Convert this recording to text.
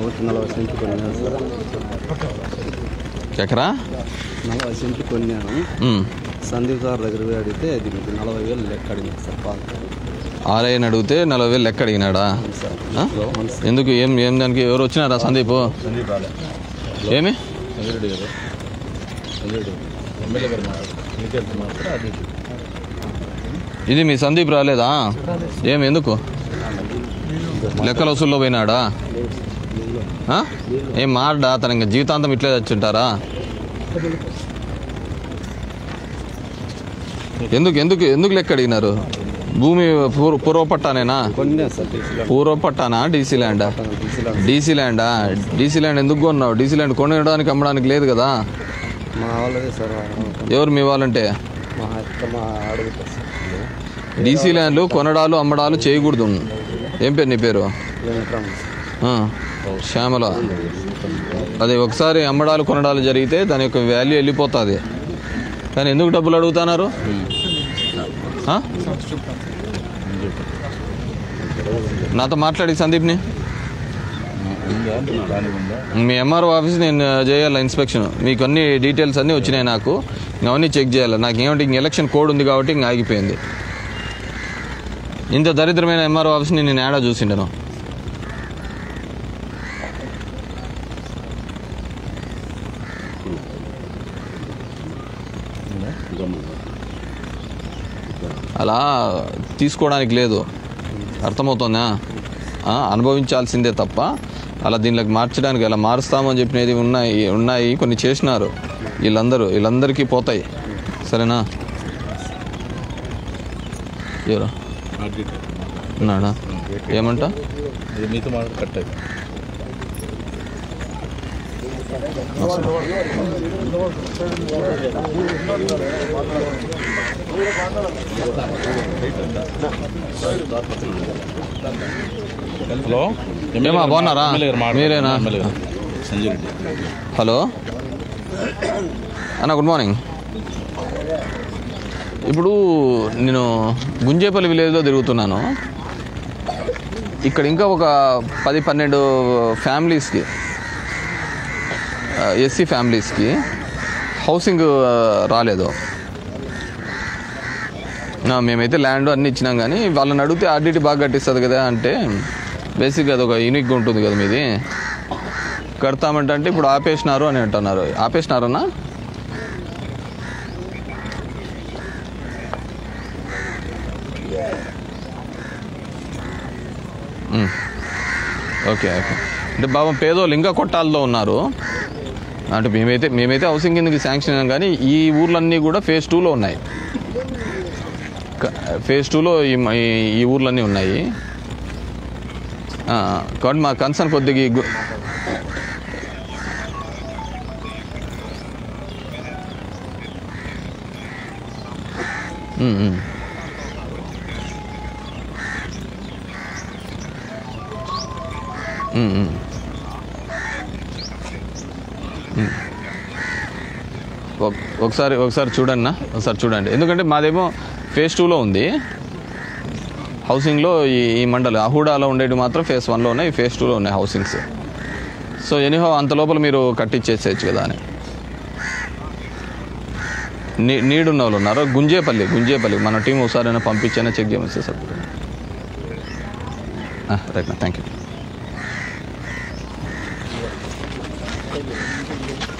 ఒకటి నలభై సెంట్లు కొన్నాను సార్ ఎకరా నలభై సెంట్లు కొన్నాను ఉమ్. సందీప్ సార్ దగ్గర పోయి అడిగితే అది మీకు నలభై వేలు లెక్క అడిగింది సార్ పాలు ఆర్ఐని అడిగితే నలభై వేలు లెక్క అడిగినాడా అవును సార్ ఆ? అవును సార్ ఎందుకు ఏం ఏం దానికి ఎవరు వచ్చినారా సందీప్ సందీప్ రాలే ఏమి సందీప్ గారు సందీప్ ఎమ్మెల్యే గారు మీకెళ్తే మాత్రం అది ఇది మీ సందీప్ రాలేదా ఏమి ఎందుకు లెక్కల వసూల్లో పోయినాడా ఆ? ఏం మాడ్డా తన ఇంకా జీవితాంతం ఇట్లే చచ్చుంటారా ఎందుకు ఎందుకు ఎందుకు లెక్క అడిగినారు భూమి పూర్వ పూర్వపట్టానేనా కొన్నా సార్ డీసీలో పూర్వపట్టానా డీసీ ల్యాండా డీసీలో డీసీ ల్యాండా డీసీ ల్యాండ్ ఎందుకు కొన్నావు డీసీ ల్యాండ్ కొనడానికి అమ్మడానికి లేదు కదా మా వాళ్ళదే సార్ ఎవరు మీ వాళ్ళంటే మా అక్క మా అడుగుతా సార్ డీసీ ల్యాండ్లు కొనడాలు అమ్మడాలు చేయకూడదు ఏం పేరు నీ పేరు వెంకటరామ ఆ, శ్యామల అది ఒకసారి అమ్మడాలు కొనడాలు జరిగితే దాని యొక్క వాల్యూ వెళ్ళిపోతుంది కానీ ఎందుకు డబ్బులు అడుగుతున్నారు ఆ? నాతో మాట్లాడి సందీప్ని మీ ఎంఆర్ఓ ఆఫీస్ నేను చేయాలి ఇన్స్పెక్షన్ మీకు అన్ని డీటెయిల్స్ అన్నీ వచ్చినాయి నాకు ఇంకా అవన్నీ చెక్ చేయాలి నాకు ఏమంటే ఇంక ఎలక్షన్ కోడ్ ఉంది కాబట్టి ఇంక ఆగిపోయింది ఇంత దరిద్రమైన ఎంఆర్ఓ ఆఫీస్ని నేను ఏడా చూసిండను అలా తీసుకోవడానికి లేదు అర్థమవుతుందా ఆ, అనుభవించాల్సిందే తప్ప అలా దీనిలోకి మార్చడానికి అలా మారుస్తామని చెప్పినది ఉన్నాయి ఉన్నాయి కొన్ని చేసినారు వీళ్ళందరూ వీళ్ళందరికీ పోతాయి సరేనా ఎవరు ఉన్నాడా ఏమంట ఇది మీతో మాట కట్ అయింది హలో ఏమా బాగున్నారా మీరేనా సంజయ్ రెడ్డి హలో అన్న గుడ్ మార్నింగ్ ఇప్పుడు నేను గుంజేపల్లి విలేజ్లో తిరుగుతున్నాను ఇక్కడ ఇంకా ఒక పది పన్నెండు ఫ్యామిలీస్కి ఎస్సీ ఫ్యామిలీస్కి హౌసింగ్ ఆ, రాలేదు ఆ, మేమైతే ల్యాండ్ అన్నీ ఇచ్చినాం కానీ వాళ్ళని అడిగితే ఆర్డిటీ బాగా కట్టిస్తుంది కదా అంటే బేసిక్గా అది ఒక యూనిక్గా ఉంటుంది కదా మీది కడతామంటే అంటే ఇప్పుడు ఆపేసినారు అని అంటున్నారు ఆపేసినారన్నా మ్. ఓకే ఓకే అంటే బాబా పేదోళ్ళు ఇంకా కొట్టాల్లో ఉన్నారు అంటే మేమైతే మేమైతే హౌసింగ్ కిందకి శాంక్షన్ అయినాం కానీ ఈ ఊర్లన్నీ కూడా ఫేజ్ టూలో ఉన్నాయి క- ఫేజ్ టూలో ఈ ఈ- ఈ ఊర్లన్నీ ఉన్నాయి ఆ, కాబట్టి మా కన్సర్న్ కొద్దిగా ఈ గు- ఉమ్, ఉమ్. ఉమ్, ఉమ్. ఉమ్. ఒక- ఒకసారి ఒకసారి చూడండి నా ఒకసారి చూడండి ఎందుకంటే మాదేమో ఫేజ్ టూలో ఉంది హౌసింగ్లో ఈ ఈ మండలి అహూడాలో ఉండేవి మాత్రం ఫేజ్ వన్లో ఉన్నాయి ఫేజ్ టూలో ఉన్నాయి హౌసింగ్స్ సో ఎనీహో అంత లోపల మీరు కట్టించేసేయచ్చు కదా అని నీ నీడున్న వాళ్ళు ఉన్నారు గుంజేపల్లి గుంజేపల్లి మన టీం ఒకసారి పంపించైనా చెక్ చేయమని సార్ రైట్ థ్యాంక్ యూ